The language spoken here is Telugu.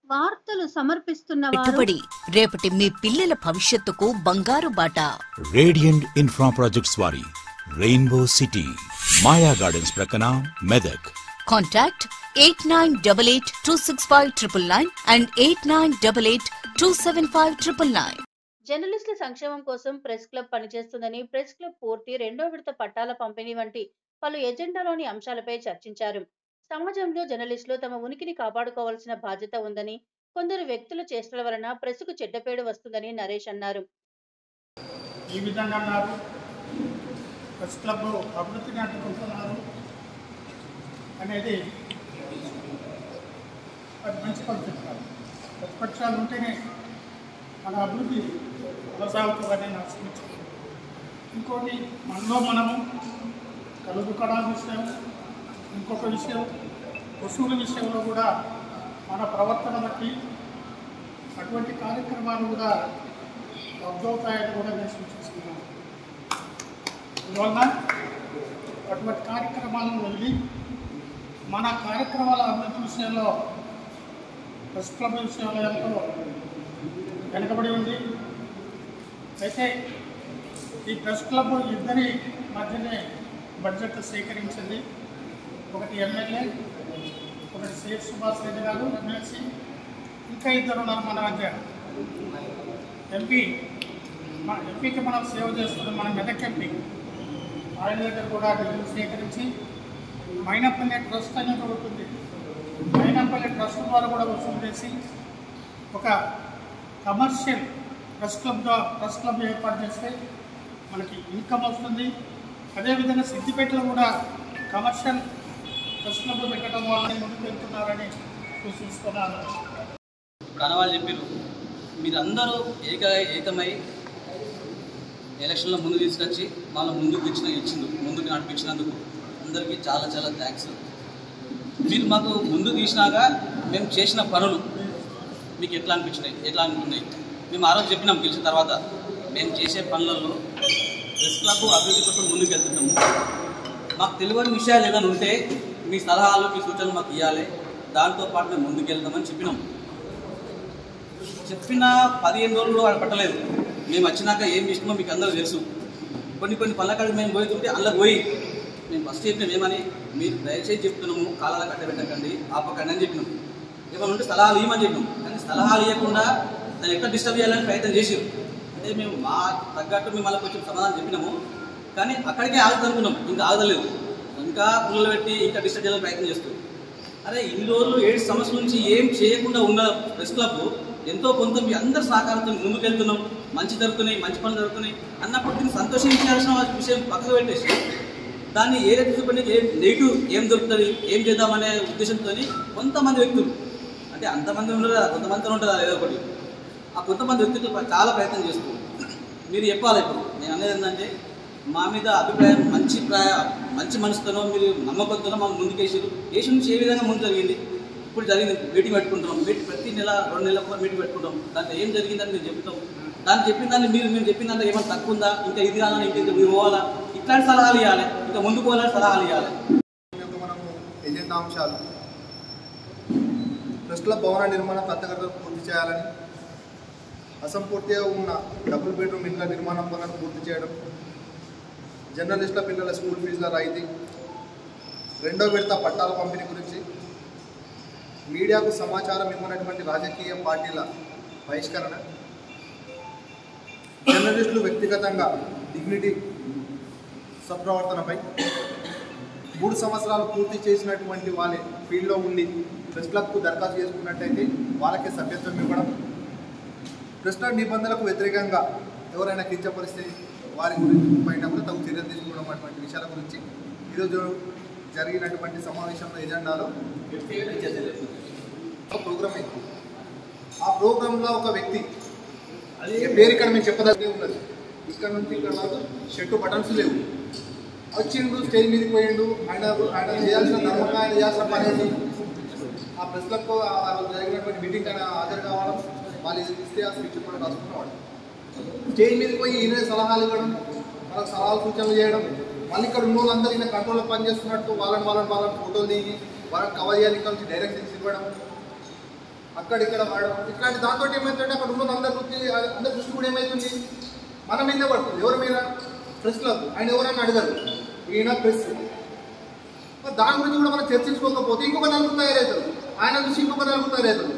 వార్తలు సమర్పిస్తున్న వారు పెట్టుబడి రేపటి మీ పిల్లల భవిష్యత్తుకు బంగారు బాట రేడియంట్ ఇన్ఫ్రా ప్రాజెక్ట్స్ వారి రెయిన్బో సిటీ మాయా గార్డెన్స్ ప్రక్కన Medak contact eight nine double eight two six five triple nine and eight nine double eight two seven five triple nine జర్నలిస్టుల సంక్షేమం కోసం ప్రెస్ క్లబ్ పనిచేస్తుందని ప్రెస్ క్లబ్ పూర్తి రెండో విడత పట్టాల పంపిణీ వంటి పలు ఎజెండాలోని అంశాలపై చర్చించారు సమాజంలో జర్నలిస్టులు తమ ఉనికిని కాపాడుకోవాల్సిన బాధ్యత ఉందని కొందరు వ్యక్తుల చేష్టల వలన ప్రెస్కు చెడ్డపేడు వస్తుందని నరేష్ అన్నారు ఈ విధంగా అన్నారు ప్రెస్ క్లబ్ అభివృద్ధిని అడ్డుకుంటున్నారు అనేది అది మంచి పద్ధతి కాదు ప్రతిపక్షాలు ఉంటేనే మన అభివృద్ధి కొనసాగుతుందని నాకు సూచన ఇంకోటి మనలో మనము కలుగు కళా విషయం ఇంకొక విషయం వసూలు విషయంలో కూడా మన ప్రవర్తన బట్టి అటువంటి కార్యక్రమాలు కూడా రద్దవుతాయని కూడా నేను సూచిస్తున్నాను అందువల్ల అటువంటి కార్యక్రమాలను వదిలి మన కార్యక్రమాల అభివృద్ధి విషయంలో ప్రెస్ క్లబ్ విషయంలో ఎంతో వెనుకబడి ఉంది అయితే ఈ ప్రెస్ క్లబ్ ఇద్దరి మధ్యనే బడ్జెట్ సేకరించింది ఒకటి ఎమ్మెల్యే ఒకటి సేఫ్ సుభాష్ రెడ్డి గారు ఎమ్మెల్సీ ఇంకా ఇద్దరు ఉన్నారు మన మధ్య ఎంపీ మన ఎంపీకి మనం సేవ చేస్తున్నాం మన మెదక్ ఎంపీ ఆయన దగ్గర కూడా నిధులు సేకరించి మైనపల్లి ట్రస్ట్ అనేది ఒకటి ఉంది మైనపల్లి ట్రస్ట్ ద్వారా కూడా వసూలు చేసి ఒక కమర్షియల్ ప్రెస్ క్లబ్గా ప్రెస్ క్లబ్ ఏర్పాటు చేస్తే మనకి ఇన్కమ్ వస్తుంది అదేవిధంగా సిద్దిపేటలో కూడా కమర్షియల్ ప్రెస్ క్లబ్ పెట్టడం వల్ల ముందుకు వెళ్తున్నారని సూచిస్తున్నాను ఇప్పుడు అన్నవాళ్ళు చెప్పారు మీరందరూ ఏక ఏకమై ఎలక్షన్లో ముందు తీసుకొచ్చి వాళ్ళ ముందుకు ఇచ్చిన ఇచ్చిండు ముందుకు నడిపించినందుకు అందరికీ చాలా చాలా థ్యాంక్స్ మీరు మాకు ముందు తీసినాక మేము చేసిన పనులు మీకు ఎట్లా అనిపించినాయి ఎట్లా అనుకున్నాయి మేము ఆ రోజు చెప్పినాం గెలిచిన తర్వాత మేము చేసే పనులలో ప్రెస్ క్లబ్ అభివృద్ధి కోసం ముందుకు వెళ్తున్నాము మాకు తెలియని విషయాలు ఏదైనా ఉంటే మీ సలహాలు మీ సూచనలు మాకు ఇవ్వాలి దాంతోపాటు మేము ముందుకు వెళ్తామని చెప్పినాం చెప్పిన పదిహేను రోజులు వాడు పట్టలేదు మేము వచ్చినాక ఏం చేసినామో మీకు అందరూ తెలుసు కొన్ని కొన్ని పల్లకాడికి మేము పోతుంటే అందులో పోయి మేము ఫస్ట్ చెప్పినాం ఏమని మీరు దయచేసి చెప్తున్నాము కాలాల కట్టబెట్టకండి ఆపకండి అని చెప్పినాం ఏమైనా ఉంటే సలహాలు ఇవ్వమని చెప్పినాం కానీ సలహాలు ఇవ్వకుండా దాన్ని ఎక్కడ డిస్టర్బ్ చేయాలని ప్రయత్నం చేసాం అంటే మేము మా తగ్గట్టు మేము మళ్ళీ కొంచెం సమాధానం చెప్పినాము కానీ అక్కడికే ఆగుదనుకున్నాం ఇంకా ఆగలేదు ఇంకా పుల్లలు పెట్టి ఇంకా డిస్టర్బ్ చేయాలని ప్రయత్నం చేస్తాం అరే ఇన్ని రోజులు ఏడు సంవత్సరాల నుంచి ఏం చేయకుండా ఉన్న ప్రెస్ క్లబ్ ఎంతో కొంత మీ అందరి సహకారంతో ముందుకెళ్తున్నాం మంచి జరుగుతున్నాయి మంచి పనులు జరుగుతున్నాయి అన్నప్పుడు దీన్ని సంతోషించాల్సిన విషయం పక్కకు పెట్టేసి దాన్ని ఏ రేపు చూపండి ఏం నెగిటివ్ ఏం దొరుకుతుంది ఏం చేద్దామనే ఉద్దేశంతో కొంతమంది వ్యక్తులు అంటే అంతమంది ఉండదు కదా కొంతమందితో ఉంటుంది కదా ఏదో ఒకటి ఆ కొంతమంది వ్యక్తులు చాలా ప్రయత్నం చేస్తూ మీరు చెప్పాలి ఇప్పుడు నేను అనేది ఏంటంటే మా మీద అభిప్రాయం మంచి ప్రాయ మంచి మనసుతోనో మీరు నమ్మకంతోనో మాకు ముందుకు వేసారు వేసి నుంచి ఏ విధంగా ముందు జరిగింది ఇప్పుడు జరిగింది మీటింగ్ పెట్టుకుంటాం మీటింగ్ ప్రతి నెల రెండు నెలల కూడా మీటింగ్ పెట్టుకుంటాం దాంట్లో ఏం జరిగిందని మీరు చెప్తాం దాన్ని చెప్పిన దాన్ని మీరు మేము చెప్పిన దాంట్లో ఏమైనా తక్కువ ఉందా ఇంకా ఇది కావాలా ఇంకా ఇది మీరు పోవాలా ఇట్లాంటి సలహాలు ఇవ్వాలి ఇంకా ముందుకు పోవాలని సలహాలు ఇవ్వాలి యొక్క మనము ఎజెండా అంశాలు ప్రెస్ క్లబ్ భవన నిర్మాణం త్వరితగతిలో పూర్తి చేయాలని అసంపూర్తిగా ఉన్న డబుల్ బెడ్రూమ్ ఇళ్ల నిర్మాణం పనులను పూర్తి చేయడం జర్నలిస్టుల పిల్లల స్కూల్ ఫీజుల రాయితీ రెండో విడత పట్టాల పంపిణీ గురించి మీడియాకు సమాచారం ఇవ్వనటువంటి రాజకీయ పార్టీల బహిష్కరణ జర్నలిస్టులు వ్యక్తిగతంగా డిగ్నిటీ సత్ప్రవర్తనపై మూడు సంవత్సరాలు పూర్తి చేసినటువంటి వాళ్ళే ఫీల్డ్లో ఉండి ప్రెస్ క్లబ్కు దరఖాస్తు చేసుకున్నట్టయితే వాళ్ళకే సభ్యత్వం ఇవ్వడం ప్రెస్ క్లబ్ నిబంధనలకు వ్యతిరేకంగా ఎవరైనా కించపరిస్తే వారి గురించి పైన కూడా తగు చర్యలు తీసుకోవడం అటువంటి విషయాల గురించి ఈరోజు జరిగినటువంటి సమావేశంలో ఎజెండాలో ఒక ప్రోగ్రామ్ అయింది ఆ ప్రోగ్రాంలో ఒక వ్యక్తి ఏ పేరు ఇక్కడ మేము చెప్పదగ్గే ఉన్నది ఇక్కడ నుంచి ఇక్కడ వరకు షర్టు బటన్స్ లేవు వచ్చిండు స్టేజ్ మీదకి పోయిండు ఆయన ఆయన చేయాల్సిన ధర్మంగా ఆయన చేయాల్సిన పని ఏంటి ఆ ప్రెస్ క్లబ్కు ఆ రోజు జరిగినటువంటి మీటింగ్ ఆయన హాజరు కావడం వాళ్ళు ఇస్తే ఆ స్పీచ్ కూడా రాసుకున్నవాడు స్టేజ్ మీదకి పోయి ఈయన సలహాలు ఇవ్వడం వాళ్ళకి సలహాలు సూచనలు చేయడం మళ్ళీ ఇక్కడ ఉన్న వాళ్ళందరూ ఈయన కంట్రోల్లో పనిచేస్తున్నట్టు వాళ్ళని వాళ్ళని వాళ్ళని ఫోటోలు దిగి వాళ్ళని కవర్ చేయడానికి కలిసి డైరెక్షన్స్ ఇవ్వడం అక్కడ ఇక్కడ వాడడం ఇట్లాంటి దాంతో ఏమవుతుందంటే అక్కడ ఉన్న అందరి వృత్తి అందరి దృష్టి కూడా ఏమవుతుంది మన మీద పడుతుంది ఎవరి మీద ప్రెస్ క్లబ్ ఆయన ఎవరన్నా అడగరు ఈయన ప్రెస్ మరి దాని గురించి కూడా మనం చర్చించుకోకపోతే ఇంకొక నలుగురు తయారవుతారు ఆయన చూసి ఇంకొక నలుగురు తయారవుతారు